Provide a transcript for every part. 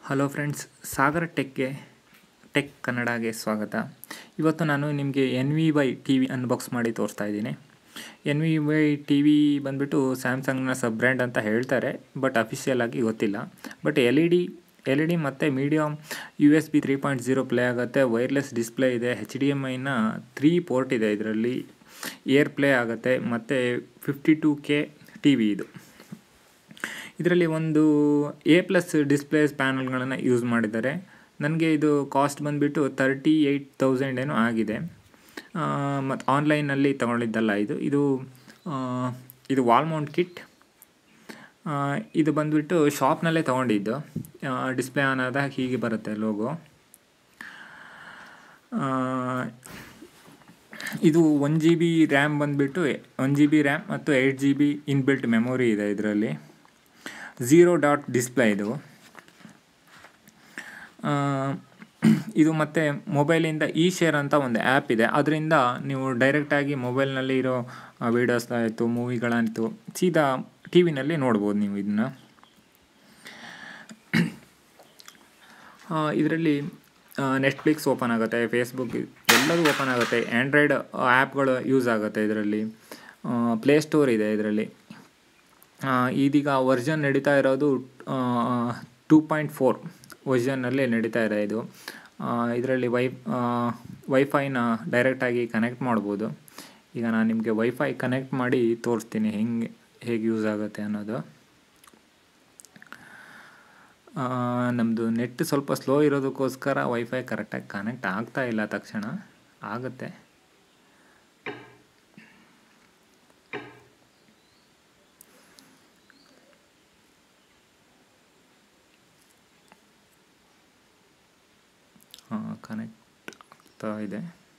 Hello friends Sagar ಟೆಕ್ಗೆ tech ಕನ್ನಡಗೆ ಸ್ವಾಗತ ಇವತ್ತು ನಾನು ನಿಮಗೆ N V Y T V unbox ಮಾಡಿ ತೋರಿಸ್ತಾ ಇದ್ದೀನಿ N V Y T V ಬಂದುಬಿಟ್ಟು ಸ್ಯಾಮ್ಸಂಗ್ನ ಸಬ್ ಬ್ರ್ಯಾಂಡ್ ಅಂತ ಹೇಳ್ತಾರೆ ಬಟ್ ಅಫಿಷಿಯಲ್ ಆಗಿ ಗೊತ್ತಿಲ್ಲ but L E D L E D ಮತ್ತು medium U S B three point zero play ಆಗುತ್ತೆ ವೈರ್ಲೆಸ್ ಡಿಸ್ಪ್ಲೇ ಇದೆ ಹೆಚ್ ಡಿ ಎಮ್ ಐನ ತ್ರೀ ಪೋರ್ಟ್ ಇದೆ ಇದರಲ್ಲಿ ಏರ್ ಪ್ಲೇ ಆಗುತ್ತೆ ಮತ್ತು fifty two K T V ಇದು ಇದರಲ್ಲಿ ಒಂದು ಎ ಪ್ಲಸ್ ಡಿಸ್ಪ್ಲೇಸ್ ಪ್ಯಾನಲ್ಗಳನ್ನು ಯೂಸ್ ಮಾಡಿದ್ದಾರೆ ನನಗೆ ಇದು ಕಾಸ್ಟ್ ಬಂದುಬಿಟ್ಟು ತರ್ಟಿ ಏಯ್ಟ್ ತೌಸಂಡ್ ಏನೋ ಆಗಿದೆ ಮತ್ತು ಆನ್ಲೈನಲ್ಲಿ ತಗೊಂಡಿದ್ದಲ್ಲ ಇದು ಇದು ಆ, ಇದು ವಾಲ್ಮೌಂಟ್ ಕಿಟ್ ಆ, ಇದು ಬಂದುಬಿಟ್ಟು ಶಾಪ್ನಲ್ಲೇ ತೊಗೊಂಡಿದ್ದು ಡಿಸ್ಪ್ಲೇ ಆನ್ ಆದಾಗ ಹೀಗೆ ಬರುತ್ತೆ ಲೋಗೋ ಇದು ಒನ್ ಜಿ ಬಿ ರ್ಯಾಮ್ ಬಂದುಬಿಟ್ಟು ಒನ್ ಜಿ ಬಿ ರ್ಯಾಮ್ ಮತ್ತು eight G B inbuilt memory ಇದೆ ಇದರಲ್ಲಿ ಝೀರೋ ಡಾಟ್ ಡಿಸ್ಪ್ಲೇ ಇದು ಆ, ಇದು ಮತ್ತು ಮೊಬೈಲಿಂದ ಇ ಶೇರ್ ಅಂತ ಒಂದು ಆ್ಯಪ್ ಇದೆ ಅದರಿಂದ ನೀವು ಡೈರೆಕ್ಟಾಗಿ ಮೊಬೈಲ್ನಲ್ಲಿ ಇರೋ ವೀಡಿಯೋಸ್ ಆಯಿತು ಮೂವಿಗಳಾಯಿತು ಸೀದಾ ಟಿ ವಿನಲ್ಲಿ ನೋಡ್ಬೋದು ನೀವು ಇದನ್ನ ಇದರಲ್ಲಿ ನೆಟ್ಫ್ಲಿಕ್ಸ್ ಓಪನ್ ಆಗುತ್ತೆ ಫೇಸ್ಬುಕ್ ಎಲ್ಲದೂ ಓಪನ್ ಆಗುತ್ತೆ ಆ್ಯಂಡ್ರಾಯ್ಡ್ ಆ್ಯಪ್ಗಳು ಯೂಸ್ ಆಗುತ್ತೆ ಇದರಲ್ಲಿ ಪ್ಲೇಸ್ಟೋರ್ ಇದೆ ಇದರಲ್ಲಿ ಇದೀಗ ವರ್ಷನ್ ನಡೀತಾ ಇರೋದು ಟೂ ಪಾಯಿಂಟ್ ಫೋರ್ ವರ್ಷನ್ನಲ್ಲಿ ನಡೀತಾ ಇದೆ ಇದು ಇದರಲ್ಲಿ ವೈ ವೈಫೈನ ಡೈರೆಕ್ಟಾಗಿ ಕನೆಕ್ಟ್ ಮಾಡ್ಬೋದು ಈಗ ನಾನು ನಿಮಗೆ ವೈಫೈ ಕನೆಕ್ಟ್ ಮಾಡಿ ತೋರಿಸ್ತೀನಿ ಹೆಂಗೆ ಹೇಗೆ ಯೂಸ್ ಆಗುತ್ತೆ ಅನ್ನೋದು ನಮ್ಮದು ನೆಟ್ ಸ್ವಲ್ಪ ಸ್ಲೋ ಇರೋದಕ್ಕೋಸ್ಕರ ವೈಫೈ ಕರೆಕ್ಟಾಗಿ ಕನೆಕ್ಟ್ ಆಗ್ತಾ ಇಲ್ಲ ತಕ್ಷಣ ಆಗುತ್ತೆ ಹಾಂ ಕನೆಕ್ಟ್ ಆಗ್ತಾ ಇದೆ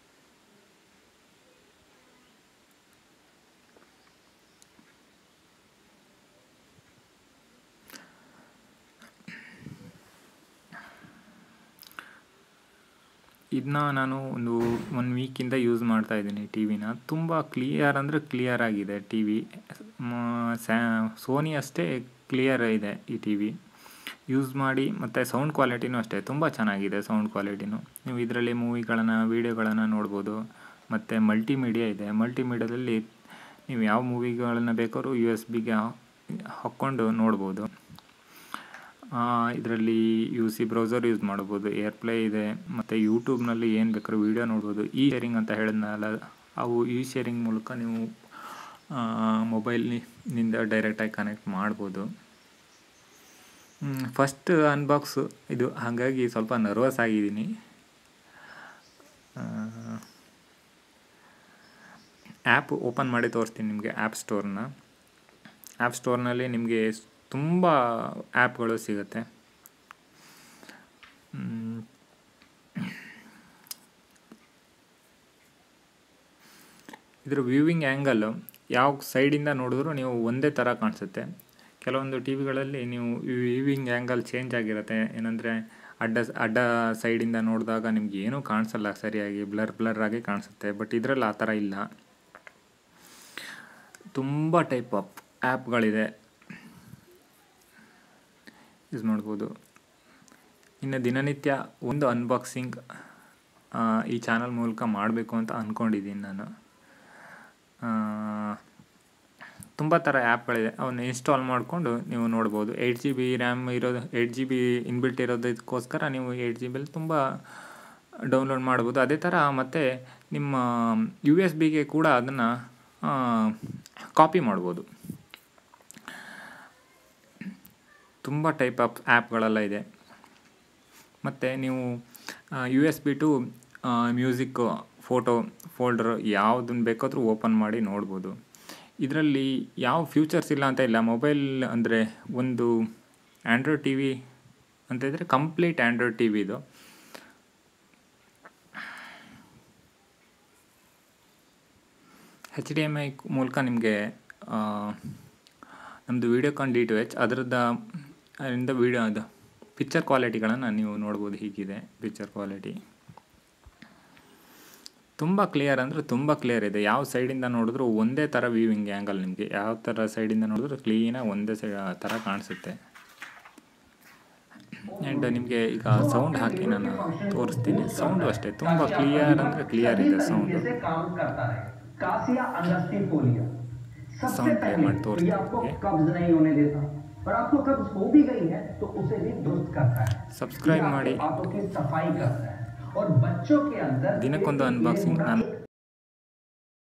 ಇದನ್ನ ನಾನು ಒಂದು ಒನ್ ವೀಕಿಂದ ಯೂಸ್ ಮಾಡ್ತಾ ಇದ್ದೀನಿ ಟಿ ವಿನ ತುಂಬ ಕ್ಲಿಯರ್ ಅಂದರೆ ಕ್ಲಿಯರ್ ಆಗಿದೆ ಟಿ ವಿ ಸ್ಯಾ ಸೋನಿ ಅಷ್ಟೇ ಕ್ಲಿಯರ್ ಇದೆ ಈ ಟಿ ವಿ ಯೂಸ್ ಮಾಡಿ ಮತ್ತು ಸೌಂಡ್ ಕ್ವಾಲಿಟಿನೂ ಅಷ್ಟೇ ತುಂಬ ಚೆನ್ನಾಗಿದೆ ಸೌಂಡ್ ಕ್ವಾಲಿಟಿನೂ ನೀವು ಇದರಲ್ಲಿ ಮೂವಿಗಳನ್ನು ವೀಡಿಯೋಗಳನ್ನು ನೋಡ್ಬೋದು ಮತ್ತು ಮಲ್ಟಿಮೀಡಿಯಾ ಇದೆ ಮಲ್ಟಿಮೀಡಿಯಾದಲ್ಲಿ ನೀವು ಯಾವ ಮೂವಿಗಳನ್ನು ಬೇಕಾದ್ರೂ ಯು ಎಸ್ ಬಿಗೆ ಹಾಕ್ಕೊಂಡು ನೋಡ್ಬೋದು ಇದರಲ್ಲಿ ಯು ಸಿ ಬ್ರೌಸರ್ ಯೂಸ್ ಮಾಡ್ಬೋದು ಏರ್ಪ್ಲೇ ಇದೆ ಮತ್ತು ಯೂಟ್ಯೂಬ್ನಲ್ಲಿ ಏನು ಬೇಕಾದ್ರೂ ವೀಡಿಯೋ ನೋಡ್ಬೋದು ಈ ಶೇರಿಂಗ್ ಅಂತ ಹೇಳಿದ್ನಲ್ಲ ಅವು ಈ ಶೇರಿಂಗ್ ಮೂಲಕ ನೀವು ಮೊಬೈಲ್ನಿಂದ ಡೈರೆಕ್ಟಾಗಿ ಕನೆಕ್ಟ್ ಮಾಡ್ಬೋದು ಫಸ್ಟ್ ಅನ್ಬಾಕ್ಸು ಇದು ಹಾಗಾಗಿ ಸ್ವಲ್ಪ ನರ್ವಸ್ ಆಗಿದ್ದೀನಿ ಆ್ಯಪ್ ಓಪನ್ ಮಾಡಿ ತೋರಿಸ್ತೀನಿ ನಿಮಗೆ ಆ್ಯಪ್ ಸ್ಟೋರ್ನ ಆ್ಯಪ್ ಸ್ಟೋರ್ನಲ್ಲಿ ನಿಮಗೆ ತುಂಬ ಆ್ಯಪ್ಗಳು ಸಿಗುತ್ತೆ ಇದರ ವ್ಯೂವಿಂಗ್ ಆ್ಯಂಗಲ್ಲು ಯಾವ ಸೈಡಿಂದ ನೋಡಿದ್ರೂ ನೀವು ಒಂದೇ ಥರ ಕಾಣಿಸುತ್ತೆ ಕೆಲವೊಂದು ಟಿ ವಿಗಳಲ್ಲಿ ನೀವು ವ್ಯೂವಿಂಗ್ ಆ್ಯಂಗಲ್ ಚೇಂಜ್ ಆಗಿರುತ್ತೆ ಏನಂದರೆ ಅಡ್ಡ ಅಡ್ಡ ಸೈಡಿಂದ ನೋಡಿದಾಗ ನಿಮ್ಗೆ ಏನೂ ಕಾಣಿಸಲ್ಲ ಸರಿಯಾಗಿ ಬ್ಲರ್ ಬ್ಲರ್ ಆಗಿ ಕಾಣಿಸುತ್ತೆ ಬಟ್ ಇದರಲ್ಲಿ ಆ ಥರ ಇಲ್ಲ ತುಂಬ ಟೈಪ್ ಆಫ್ ಆ್ಯಪ್ಗಳಿದೆ ಯೂಸ್ ಮಾಡ್ಬೋದು ಇನ್ನು ದಿನನಿತ್ಯ ಒಂದು ಅನ್ಬಾಕ್ಸಿಂಗ್ ಈ ಚಾನಲ್ ಮೂಲಕ ಮಾಡಬೇಕು ಅಂತ ಅಂದ್ಕೊಂಡಿದ್ದೀನಿ ನಾನು ತುಂಬ ಥರ ಆ್ಯಪ್ಗಳಿದೆ ಅವನ್ನ ಇನ್ಸ್ಟಾಲ್ ಮಾಡಿಕೊಂಡು ನೀವು ನೋಡ್ಬೋದು ಏಯ್ಟ್ ಜಿ ಬಿ ರ್ಯಾಮ್ ಇರೋದು ಏಯ್ಟ್ ಜಿ ಬಿ ಇನ್ಬಿಲ್ಟ್ ಇರೋದಕ್ಕೋಸ್ಕರ ನೀವು ಏಯ್ಟ್ ಜಿ ಬಿಲಿ ತುಂಬ ಡೌನ್ಲೋಡ್ ಮಾಡ್ಬೋದು ಅದೇ ಥರ ಮತ್ತು ನಿಮ್ಮ ಯು ಎಸ್ ಬಿಗೆ ಕೂಡ ಅದನ್ನು ಕಾಪಿ ಮಾಡ್ಬೋದು ತುಂಬ ಟೈಪ್ ಆಫ್ ಆ್ಯಪ್ಗಳೆಲ್ಲ ಇದೆ ಮತ್ತು ನೀವು U S B to music photo folder ಯಾವುದನ್ನು ಬೇಕಾದರೂ ಓಪನ್ ಮಾಡಿ ನೋಡ್ಬೋದು ಇದರಲ್ಲಿ ಯಾವ ಫ್ಯೂಚರ್ಸ್ ಇಲ್ಲ ಅಂತ ಇಲ್ಲ ಮೊಬೈಲ್ ಅಂದರೆ ಒಂದು ಆ್ಯಂಡ್ರಾಯ್ಡ್ ಟಿ ವಿ ಅಂತ ಇದ್ದರೆ ಕಂಪ್ಲೀಟ್ ಆ್ಯಂಡ್ರಾಯ್ಡ್ ಟಿ ವಿ ಇದು ಹೆಚ್ ಡಿ ಎಮ್ ಐ ಮೂಲಕ ನಿಮಗೆ ನಮ್ಮದು ವೀಡಿಯೋಕಾನ್ ಡಿ ಟು ಎಚ್ ಅದರದ್ದು ಅದರಿಂದ ವೀಡಿಯೋ ಅದು ಪಿಕ್ಚರ್ ಕ್ವಾಲಿಟಿಗಳನ್ನು ನೀವು ನೋಡ್ಬೋದು ಹೀಗಿದೆ ಪಿಕ್ಚರ್ ಕ್ವಾಲಿಟಿ ತುಂಬ ಕ್ಲಿಯರ್ ಅಂದರೆ ತುಂಬ ಕ್ಲಿಯರ್ ಇದೆ ಯಾವ ಸೈಡಿಂದ ನೋಡಿದ್ರೂ ಒಂದೇ ಥರ ವ್ಯೂವಿಂಗ್ ಆ್ಯಂಗಲ್ ನಿಮಗೆ ಯಾವ ಥರ ಸೈಡಿಂದ ನೋಡಿದ್ರೂ ಕ್ಲೀನಾಗಿ ಒಂದೇ ಸೈ ಥರ ಕಾಣಿಸುತ್ತೆ ಆ್ಯಂಡ್ ನಿಮಗೆ ಈಗ ಸೌಂಡ್ ಹಾಕಿ ನಾನು ತೋರಿಸ್ತೀನಿ ಸೌಂಡು ಅಷ್ಟೇ ತುಂಬ ಕ್ಲಿಯರ್ ಅಂದರೆ ಕ್ಲಿಯರ್ ಇದೆ ಸೌಂಡು से काम करता है कासिया अंगस्टिफोलिया सबसे Sound play पहले मत तोड़ ये आपको दीजिए। कब्ज नहीं होने देता और आपको कब्ज हो भी गई है तो उसे भी दुरुस्त करता है Subscribe ये आपके ಮಾಡಿ. आंतों की सफाई करता है और बच्चों के अंदर ದಿನಕ್ಕೊಂದು धीरे-धीरे unboxing मुड़ा ನಾನು एक